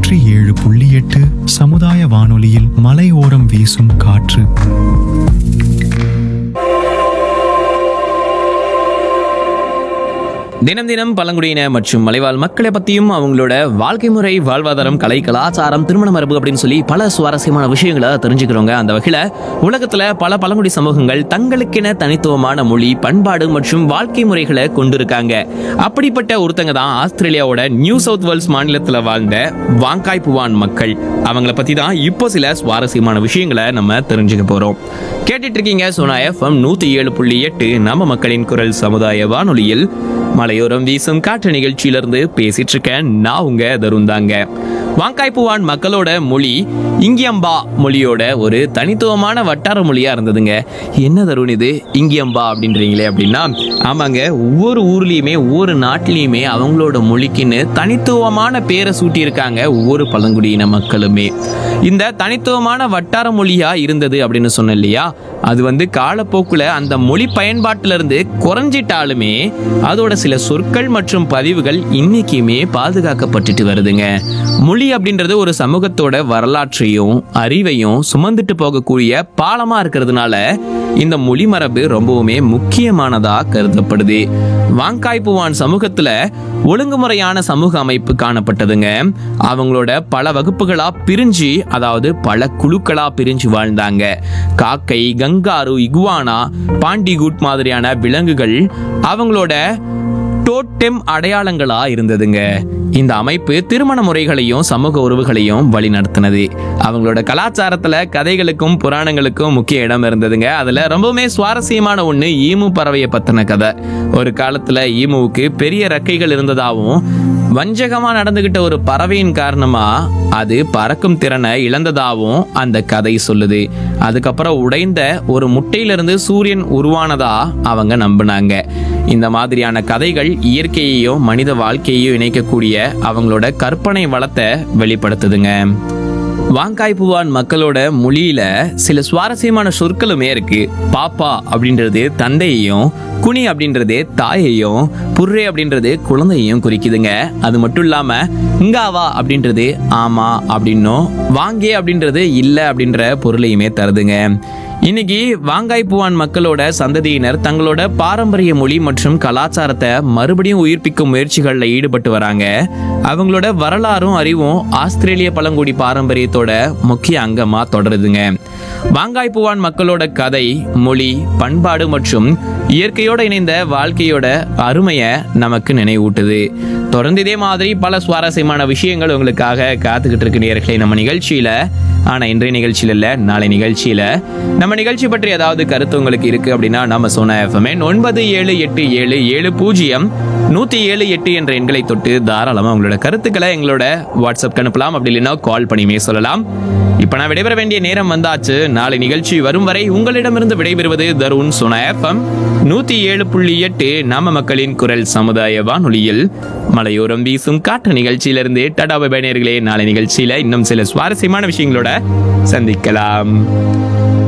நூற்றி ஏழு புள்ளி எட்டு சமுதாய வானொலியில் மலையோரம் வீசும் காற்று தினம் தினம் பழங்குடியின மற்றும் மலைவாழ் மக்களை பத்தியும் அவங்களோட வாழ்க்கை முறை வாழ்வாதாரம் கலை கலாச்சாரம் திருமண மரபு அப்படின்னு சொல்லி பல சுவாரஸ்யமான விஷயங்களை தெரிஞ்சுக்கிறோங்க அந்த வகையில உலகத்துல பல பழங்குடி சமூகங்கள் தங்களுக்கென தனித்துவமான மொழி பண்பாடு மற்றும் வாழ்க்கை முறைகளை கொண்டிருக்காங்க அப்படிப்பட்ட ஒருத்தங்க தான் ஆஸ்திரேலியாவோட நியூ சவுத் வேல்ஸ் மாநிலத்துல வாழ்ந்த வாங்காய் புவான் மக்கள் அவங்கள பத்தி தான் இப்போ சில சுவாரஸ்யமான விஷயங்களை நம்ம தெரிஞ்சுக்க போறோம் கேட்டுட்டு இருக்கீங்க சோனா எஃப்எம் நூத்தி ஏழு புள்ளி எட்டு நம்ம மக்களின் குரல் சமுதாய வானொலியில் மலையோரம் வீசும் காற்று நிகழ்ச்சியிலிருந்து பேசிட்டு இருக்கேன் நான் உங்க தருந்தாங்க வாங்காய்ப்புவான் மக்களோட மொழி இங்கியம்பா மொழியோட ஒரு தனித்துவமான வட்டார மொழியா இருந்ததுங்க என்ன தருண் இது இங்கியம்பா அப்படின்றீங்களே அப்படின்னா ஆமாங்க ஒவ்வொரு ஊர்லயுமே ஒவ்வொரு நாட்டிலையுமே அவங்களோட மொழிக்குன்னு தனித்துவமான பேரை சூட்டியிருக்காங்க ஒவ்வொரு பழங்குடியின மக்களுமே இந்த தனித்துவமான வட்டார மொழியா இருந்தது அப்படின்னு சொன்னேன் இல்லையா அது வந்து காலப்போக்குல அந்த மொழி பயன்பாட்டில இருந்து குறைஞ்சிட்டாலுமே அதோட சில சொற்கள் மற்றும் பதிவுகள் இன்னைக்குமே பாதுகாக்கப்பட்டுட்டு வருதுங்க மொழி அப்படின்றது ஒரு சமூகத்தோட வரலாற்றையும் அறிவையும் சுமந்துட்டு போகக்கூடிய பாலமா இருக்கிறதுனால இந்த மொழி மரபு ரொம்பவுமே முக்கியமானதா கருதப்படுது வாங்காய்ப்புவான் சமூகத்துல ஒழுங்குமுறையான சமூக அமைப்பு காணப்பட்டதுங்க அவங்களோட பல வகுப்புகளா பிரிஞ்சு அதாவது பல குழுக்களா பிரிஞ்சு வாழ்ந்தாங்க காக்கை கங்காரு இகுவானா பாண்டிகுட் மாதிரியான விலங்குகள் அவங்களோட டோட்டெம் அடையாளங்களா இருந்ததுங்க இந்த அமைப்பு திருமண முறைகளையும் சமூக உறவுகளையும் வழி நடத்தினது அவங்களோட கலாச்சாரத்துல கதைகளுக்கும் புராணங்களுக்கும் முக்கிய இடம் இருந்ததுங்க அதுல ரொம்பவுமே சுவாரஸ்யமான ஒண்ணு ஈமு பறவையை பத்தின கதை ஒரு காலத்துல ஈமுவுக்கு பெரிய ரெக்கைகள் இருந்ததாகவும் வஞ்சகமா நடந்துகிட்ட ஒரு பறவையின் காரணமா அது பறக்கும் திறனை இழந்ததாகவும் அந்த கதை சொல்லுது அதுக்கப்புறம் உடைந்த ஒரு முட்டையிலிருந்து சூரியன் உருவானதா அவங்க நம்பினாங்க இந்த மாதிரியான கதைகள் இயற்கையையும் மனித வாழ்க்கையையும் இணைக்கக்கூடிய அவங்களோட கற்பனை வளத்தை வெளிப்படுத்துதுங்க வாங்காய்ப்புவான் மக்களோட மொழியில சில சுவாரஸ்யமான சொற்களுமே இருக்கு பாப்பா அப்படின்றது தந்தையையும் குனி அப்படின்றது தாயையும் புர்ரே அப்படின்றது குழந்தையையும் குறிக்குதுங்க அது மட்டும் இல்லாம இங்காவா அப்படின்றது ஆமா அப்படின்னும் வாங்கே அப்படின்றது இல்ல அப்படின்ற பொருளையுமே தருதுங்க இன்னைக்கு வாங்காய்ப்புவான் மக்களோட சந்ததியினர் தங்களோட பாரம்பரிய மொழி மற்றும் கலாச்சாரத்தை மறுபடியும் உயிர்ப்பிக்கும் முயற்சிகளில் ஈடுபட்டு வராங்க அவங்களோட வரலாறும் அறிவும் ஆஸ்திரேலிய பழங்குடி பாரம்பரியத்தோட முக்கிய அங்கமா தொடருதுங்க வாங்காய்ப்புவான் மக்களோட கதை மொழி பண்பாடு மற்றும் இயற்கையோட இணைந்த வாழ்க்கையோட அருமையை நமக்கு நினைவூட்டுது தொடர்ந்து இதே மாதிரி பல சுவாரஸ்யமான விஷயங்கள் உங்களுக்காக காத்துக்கிட்டு இருக்கு நேர்களே நம்ம நிகழ்ச்சியில ஆனா இன்றைய நிகழ்ச்சியில இல்ல நாளை நிகழ்ச்சியில நம்ம நிகழ்ச்சி பற்றி ஏதாவது கருத்து உங்களுக்கு இருக்கு அப்படின்னா நம்ம சொன்ன எஃப்எம் ஒன்பது ஏழு எட்டு ஏழு ஏழு பூஜ்ஜியம் நூத்தி ஏழு எட்டு என்ற எண்களை தொட்டு தாராளமா உங்களோட கருத்துக்களை எங்களோட வாட்ஸ்அப் அனுப்பலாம் அப்படி இல்லைன்னா கால் பண்ணியுமே சொல்லலாம் இப்ப நான் விடைபெற வேண்டிய நேரம் வந்தாச்சு நாளை நிகழ்ச்சி வரும் வரை உங்களிடமிருந்து விடைபெறுவது தருண் சொன்ன எஃப்எம் நூத்தி ஏழு புள்ளி எட்டு நம்ம மக்களின் குரல் சமுதாய வானொலியில் மலையோரம் வீசும் காற்று நிகழ்ச்சியிலிருந்து டாடா பை நேயர்களே நாளை நிகழ்ச்சியில இன்னும் சில சுவாரஸ்யமான விஷயங்களோட சந்திக்கலாம்